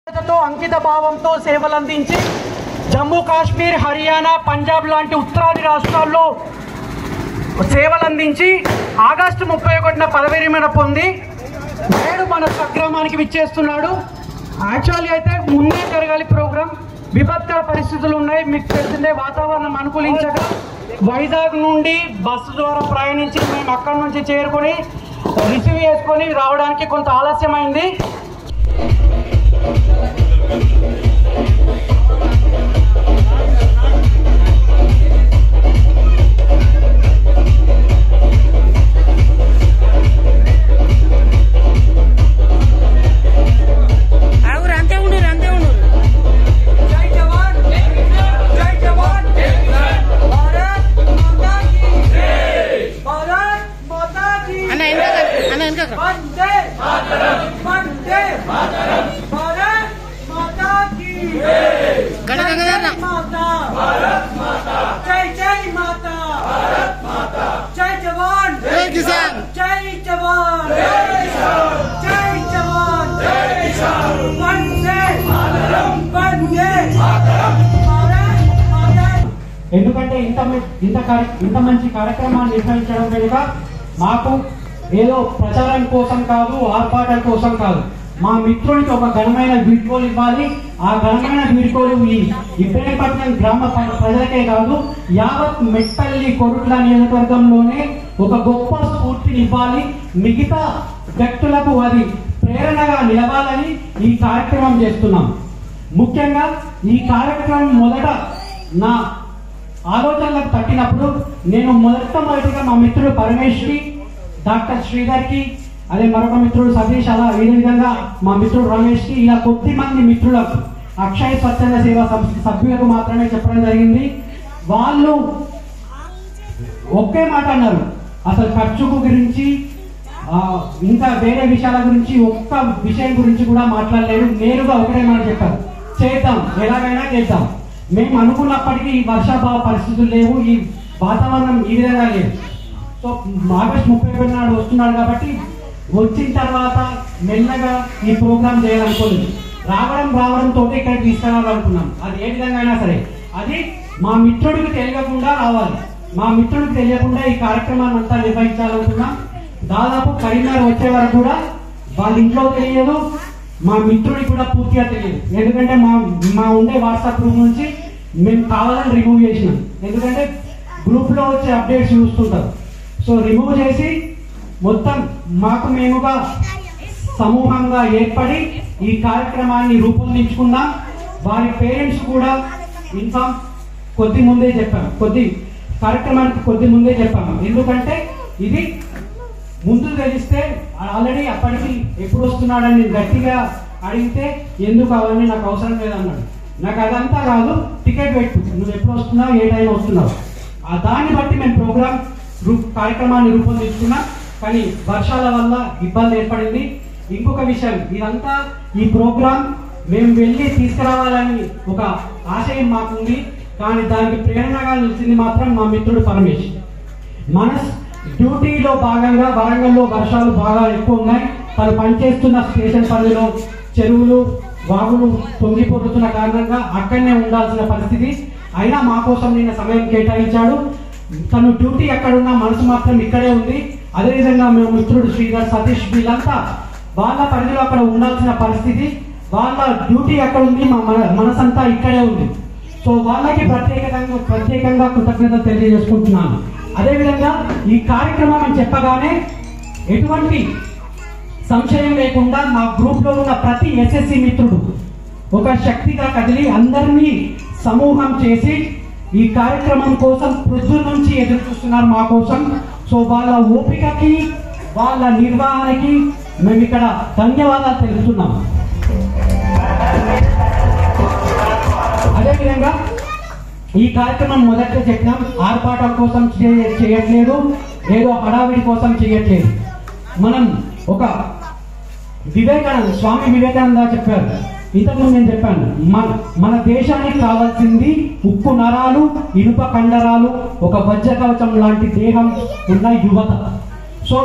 తో అంకిత భావంతో సేవలందించి జమ్మూ కాశ్మీర్ హర్యానా పంజాబ్ లాంటి ఉత్తరాది రాష్ట్రాల్లో సేవలందించి ఆగస్టు ముప్పై ఒకటిన పదవి విరమణ పొంది నేడు మన స్వగ్రామానికి విచ్చేస్తున్నాడు యాక్చువల్లీ అయితే ముందే జరగాలి ప్రోగ్రాం విపత్కర పరిస్థితులు ఉన్నాయి మీకు తెలిసిందే వాతావరణం అనుకూలించగా వైజాగ్ నుండి బస్సు ద్వారా ప్రయాణించి మేము అక్కడి నుంచి చేరుకొని రిసీవ్ చేసుకొని రావడానికి కొంత ఆలస్యమైంది ఆగురు అంతే ఉండు అంతే ఉండు జై జవాన్ జై జవాన్ భారత్ మాతా కీ భారత్ మాతా కీ అన్న వెనక అన్న వెనక వందే వందే భారత్ మాతా కీ గణ గంగాధర మాతా భారత్ మాతా జై జై మాతా భారత్ మాతా జై జవాన్ జై కిసాన్ జై జవాన్ జై కిసాన్ జై జవాన్ జై కిసాన్ వందే మాతరం వందే మాతరం భారత్ మాతా ఎందుకంటే ఇంత మ- ఇంత కార్య- ఇంత మంచి కార్యక్రమాన్ని నిర్వహించడం వెనుక మాకు ఏదో ప్రచారం కోసం కాదు ఆర్పాటల కోసం కాదు మా మిత్రునికి ఒక ఘనమైన వీడ్కోలు ఇవ్వాలి ఆ ఘనమైన వీడ్కోలు ఈ ఇబ్రహీంపట్నం గ్రామ ప్ర- ప్రజలకే కాదు యావత్ మెట్టల్లి కొరుట్ల నియోజకవర్గంలోనే ఒక గొప్ప స్ఫూర్తిని ఇవ్వాలి మిగతా వ్యక్తులకు అది ప్రేరణగా నిలవాలని ఈ కార్యక్రమం చేస్తున్నాం ముఖ్యంగా ఈ కార్యక్రమం మొదట నా ఆలోచనలకు తట్టినప్పుడు నేను మొట్టమొదటిగా మా మిత్రుడు పరమేష్కి డాక్టర్ శ్రీధర్కి అదే మరొక మిత్రుడు సతీష్ అలా ఈ విధంగా మా మిత్రుడు రమేష్కి ఇలా కొద్ది మంది మిత్రులకు అక్షయ స్వచ్ఛంద సేవా సంస్థ సభ్యులకు మాత్రమే చెప్పడం జరిగింది వాళ్ళు ఒకే మాట అన్నారు అసలు ఖర్చుకు గురించి ఆ, ఇంకా వేరే విషయాల గురించి ఒక్క విషయం గురించి కూడా మాట్లాడలేదు నేరుగా ఒకటే మాట చెప్పారు చేద్దాం ఎలాగైనా చేద్దాం మేము అనుకున్నప్పటికీ ఈ వర్షాభావ పరిస్థితులు లేవు ఈ వాతావరణం ఈ విధంగా లేదు సో ఆగస్ట్ ముప్పై ఒకటి నాడు వస్తున్నాడు కాబట్టి వచ్చిన తర్వాత మెల్లగా ఈ ప్రోగ్రామ్ చేయాలనుకోలేదు రావడం రావడంతో ఇక్కడికి తీసుకురావాలనుకున్నాం అది ఏ విధంగా అయినా సరే అది మా మిత్రుడికి తెలియకుండా రావాలి మా మిత్రుడికి తెలియకుండా ఈ కార్యక్రమాన్ని అంతా నిర్వహించాలనుకున్నాం దాదాపు కరీంనగర్ వచ్చే వరకు కూడా వాళ్ళ ఇంట్లో తెలియదు మా మిత్రుడికి కూడా పూర్తిగా తెలియదు ఎందుకంటే మా మా ఉండే వాట్సాప్ గ్రూప్ నుంచి మేము కావాలని రిమూవ్ చేసినాం ఎందుకంటే గ్రూప్ లో వచ్చే అప్డేట్స్ చూస్తుంటారు సో రిమూవ్ చేసి మొత్తం మాకు మేముగా సమూహంగా ఏర్పడి ఈ కార్యక్రమాన్ని రూపొందించుకున్నాం వారి పేరెంట్స్ కూడా ఇన్ఫామ్ కొద్ది ముందే చెప్పాం కొద్ది కార్యక్రమానికి కొద్ది ముందే చెప్పాము ఎందుకంటే ఇది ముందు తెలిస్తే ఆల్రెడీ అప్పటికి ఎప్పుడు వస్తున్నాడని గట్టిగా అడిగితే ఎందుకు అవన్నీ నాకు అవసరం లేదన్నాడు నాకు అదంతా కాదు టికెట్ పెట్టు నువ్వు ఎప్పుడు వస్తున్నావు ఏ టైం వస్తున్నావు ఆ దాన్ని బట్టి మేము ప్రోగ్రామ్ రూ- కార్యక్రమాన్ని రూపొందించుకున్నాం కానీ వర్షాల వల్ల ఇబ్బంది ఏర్పడింది ఇంకొక విషయం ఇదంతా ఈ ప్రోగ్రామ్ మేము వెళ్ళి తీసుకురావాలని ఒక ఆశయం మాకుంది కానీ దానికి ప్రేరణగా నిలిచింది మాత్రం మా మిత్రుడు పరమేష్ మన డ్యూటీలో భాగంగా వరంగల్లో వర్షాలు బాగా ఎక్కువ ఉన్నాయి తను పనిచేస్తున్న స్టేషన్ పరిధిలో చెరువులు వాగులు పొంగిపోతున్న కారణంగా అక్కడనే ఉండాల్సిన పరిస్థితి అయినా మా కోసం నిన్న సమయం కేటాయించాడు తను డ్యూటీ ఎక్కడున్నా మనసు మాత్రం ఇక్కడే ఉంది అదేవిధంగా మేము మిత్రుడు శ్రీధర్ సతీష్ వీళ్ళంతా వాళ్ళ పరిధిలో అక్కడ ఉండాల్సిన పరిస్థితి వాళ్ళ డ్యూటీ ఎక్కడ ఉంది మా మన మనసంతా ఇక్కడే ఉంది సో వాళ్ళకి ప్రత్యేకంగా ప్రత్యేకంగా కృతజ్ఞత తెలియజేసుకుంటున్నాను అదేవిధంగా ఈ కార్యక్రమం అని చెప్పగానే ఎటువంటి సంశయం లేకుండా మా గ్రూప్ లో ఉన్న ప్రతి ఎస్ఎస్సి మిత్రుడు ఒక శక్తిగా కదిలి అందరినీ సమూహం చేసి ఈ కార్యక్రమం కోసం పృథు నుంచి ఎదురు చూస్తున్నారు మా కోసం సో వాళ్ళ ఓపికకి వాళ్ళ నిర్వహణకి మేము ఇక్కడ ధన్యవాదాలు తెలుపుతున్నాము అదేవిధంగా ఈ కార్యక్రమం మొదట చెప్పినాం ఆర్పాటం కోసం చే- చేయట్లేదు ఏదో హడావిడి కోసం చేయట్లేదు మనం ఒక వివేకానంద స్వామి వివేకానంద చెప్పారు ఇంతకుముందు నేను చెప్పాను మన మన దేశానికి కావాల్సింది ఉప్పు నరాలు ఇనుప కండరాలు ఒక వజ్ర కవచం లాంటి దేహం ఉన్న యువత సో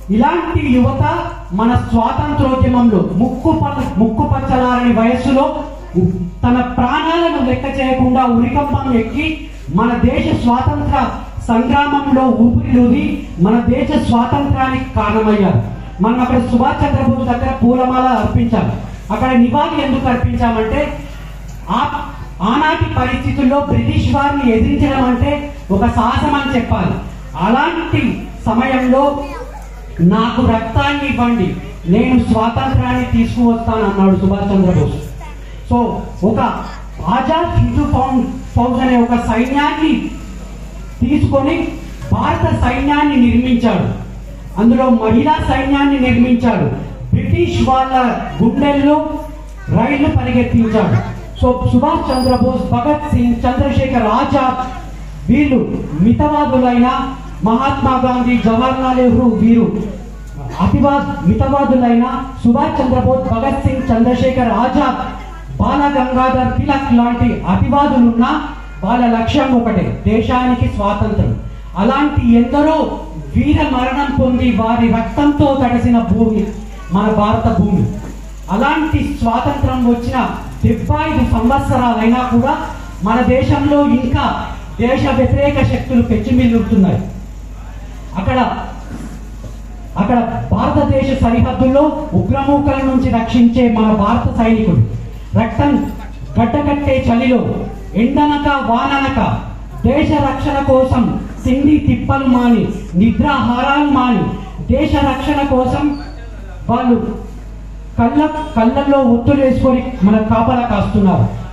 ఇలాంటి యువత మన స్వాతంత్రోద్యమంలో ముక్కు ప- ముక్కు పచ్చలారని వయస్సులో ఉ- తన ప్రాణాలను లెక్క చేయకుండా ఉరికంపం ఎక్కి మన దేశ స్వాతంత్ర సంగ్రామంలో ఊపిరిలూది మన దేశ స్వాతంత్రానికి కారణమయ్యారు మనం అక్కడ సుభాష్ చంద్రబోస్ దగ్గర పూలమాల అర్పించాం అక్కడ నివాళి ఎందుకు అర్పించామంటే ఆ ఆనాటి పరిస్థితుల్లో బ్రిటిష్ వారిని ఎదిరించడం అంటే ఒక సాహసం అని చెప్పాలి అలాంటి సమయంలో నాకు రక్తాన్ని ఇవ్వండి నేను స్వాతంత్రాన్ని తీసుకువస్తాను అన్నాడు సుభాష్ చంద్రబోస్ సో ఒక ఆజాద్ హిందూ ఫౌండ్ ఫౌజ్ అనే ఒక సైన్యాన్ని తీసుకొని భారత సైన్యాన్ని నిర్మించాడు అందులో మహిళా సైన్యాన్ని నిర్మించాడు బ్రిటిష్ వాళ్ళ గుండెల్లో రైళ్లు పరిగెత్తించాడు సో సుభాష్ చంద్రబోస్ భగత్ సింగ్ చంద్రశేఖర్ ఆజాద్ వీళ్ళు మితవాదులైన మహాత్మా గాంధీ జవహర్లాల్ నెహ్రూ వీరు అతివాద్ మితవాదులైన సుభాష్ చంద్రబోస్ భగత్ సింగ్ చంద్రశేఖర్ ఆజాద్ బాల గంగాధర్ తిలక్ లాంటి అతివాదులున్నా వాళ్ళ లక్ష్యం ఒకటే దేశానికి స్వాతంత్రం అలాంటి ఎందరో వీర మరణం పొంది వారి రక్తంతో తడిసిన భూమి మన భారత భూమి అలాంటి స్వాతంత్రం వచ్చిన డెబ్బై ఐదు సంవత్సరాలైనా కూడా మన దేశంలో ఇంకా దేశ వ్యతిరేక శక్తులు పెచ్చిమిల్లుతున్నాయి అక్కడ అక్కడ భారతదేశ సరిహద్దుల్లో ఉగ్రమూకల నుంచి రక్షించే మన భారత సైనికులు రక్తం గడ్డకట్టే చలిలో ఎండనక వాననక దేశ రక్షణ కోసం సిండి తిప్పలు మాని నిద్రాహారాలు మాని దేశ రక్షణ కోసం వాళ్ళు కళ్ళ కళ్ళల్లో ఒత్తులు వేసుకొని మన కాపలా కాస్తున్నారు